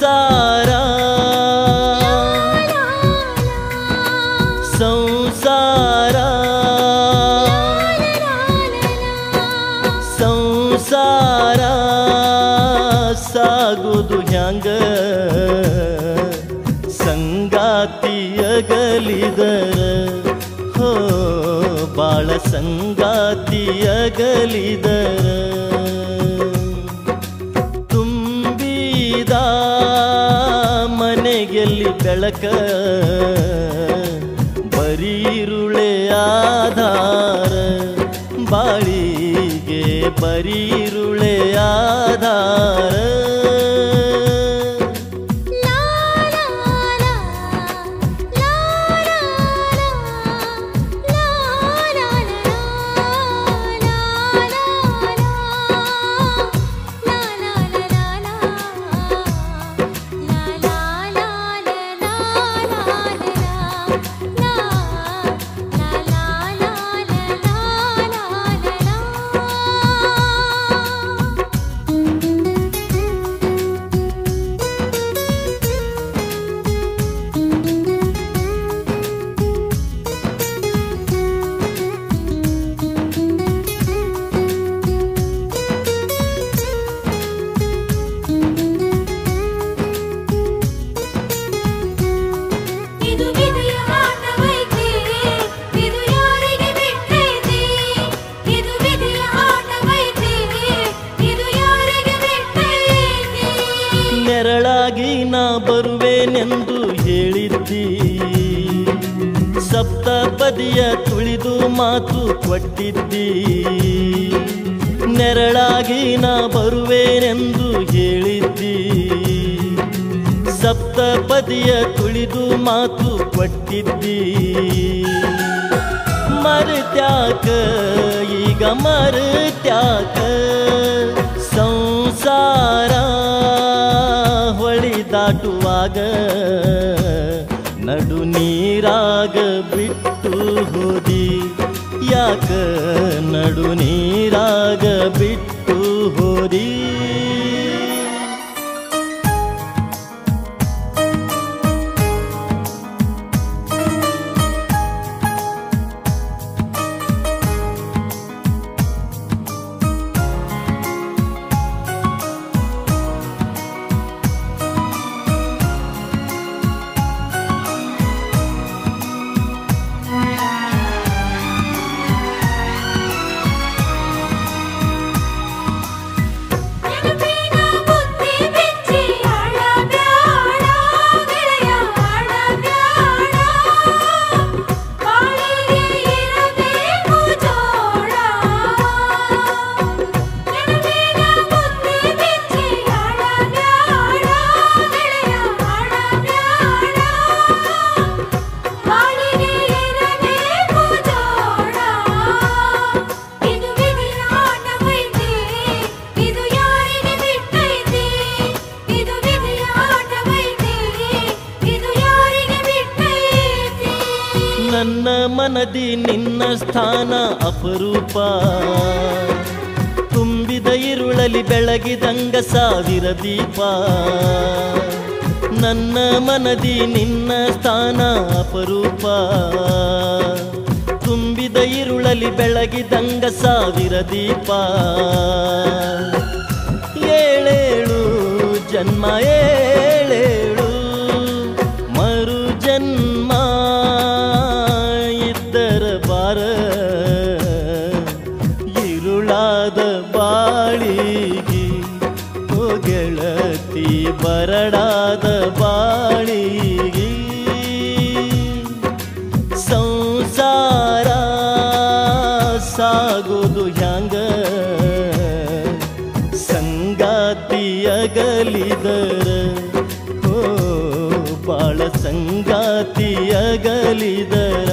ಸಂಸಾರ ಸಂಸಾರ ಸಂಸಾರ ಸಾಗುದು ಹ್ಯಾಂಗ ಸಂಗಾತಿಯಗಲಿದರ ಹೋ ಬಾಳ ಸಂಗಾತಿಯಗಲಿದರ ತುಂಬಿದ ಮನೆಗೆಲ್ಲಿ ಬೆಳಕ ಬರೀರುಳೆ ಆಧಾರ ಬಾಳಿಗೆ ಬರೀರುಳೆ ಆಧಾರ ಇದು ವಿಧಿಯ ಆಟವೈತೆ ಇದು ಯಾರಿಗೆ ಬಿಟ್ಟೈತೆ ಇದು ವಿಧಿಯ ಆಟವೈತೆ ಇದು ಯಾರಿಗೆ ಬಿಟ್ಟೈತೆ ನೆರಳಾಗಿ ನಾ ಬರುವೇನೆಂದು ಹೇಳಿದ್ದಿ ಸಪ್ತಪದಿಯ ತುಳಿದು ಮಾತು ಕೊಟ್ಟಿದ್ದಿ ನೆರಳಾಗಿ ನಾ ಬರುವೇನೆಂದು ಹೇಳಿದ್ದಿ ಸಪ್ತಪದಿಯ ತುಳಿದು ಮಾತು ಕೊಟ್ಟಿದ್ದಿ ಮರುತ್ಯಾಕ ಈಗ ಮರುತ್ಯಾಕ ಸಂಸಾರ ಹೊಳಿ ದಾಟುವಾಗ ನಡು ನೀರಾಗ ಬಿಟ್ಟು ಹೋದಿ ಯಾಕ ನಡು ನೀರಾಗ ಬಿಟ್ಟು ಹೋದಿ ನೆನಪಿನ ಬುದ್ಧಿ ಬಿಚ್ಚಿ ಆಡಬ್ಯಾಡ ಗೆಳೆಯ ಆಡಬ್ಯಾಡ ಬಾಳಿಗೆ ಇರಬೇಕು ಜೋಡ ನೆನಪಿನ ಬುದ್ಧಿ ಬಿಚ್ಚಿ ಆಡಬ್ಯಾಡ ಗೆಳೆಯ ಆಡಬ್ಯಾಡ ಬಾಳಿಗೆ ಇರಬೇಕು ಜೋಡ ಇದು ವಿಧಿಯ ಆಟವೈತೆ ಇದು ಯಾರಿಗೆ ಬಿಟ್ಟೈತೆ ಇದು ವಿಧಿಯ ಆಟವೈತೆ ಇದು ಯಾರಿಗೆ ಬಿಟ್ಟೈತೆ ನನ್ನ ಮನದಿ ನಿನ್ನ ಸ್ಥಾನ ಅಪರೂಪ ತುಂಬಿದ ಇರುಳಲಿ ಬೆಳಗಿದಂಗ ಸಾವಿರ ದೀಪ ನನ್ನ ಮನದಿ ನಿನ್ನ ಸ್ಥಾನ ಅಪರೂಪ ತುಂಬಿದ ಇರುಳಲಿ ಬೆಳಗಿದಂಗ ಸಾವಿರ ದೀಪ ಏಳೇಳು ಜನ್ಮ ಏಳೇಳು ಮರು ಜನ್ಮ ಇದ್ದರ ಬಾರ ಇರುಳಾದ ಬಾಳಿಗೆ ಓ ಗೆಳತಿ ಬರಡಾದ ಬಾಳಿಗೆ ಸಂಸಾರ ಸಾಗೋದು ಹ್ಯಾಂಗ ಸಂಗಾತಿಯಗಲಿದರ ಓ ಬಾಳ ಸಂಗಾತಿಯಗಲಿದರ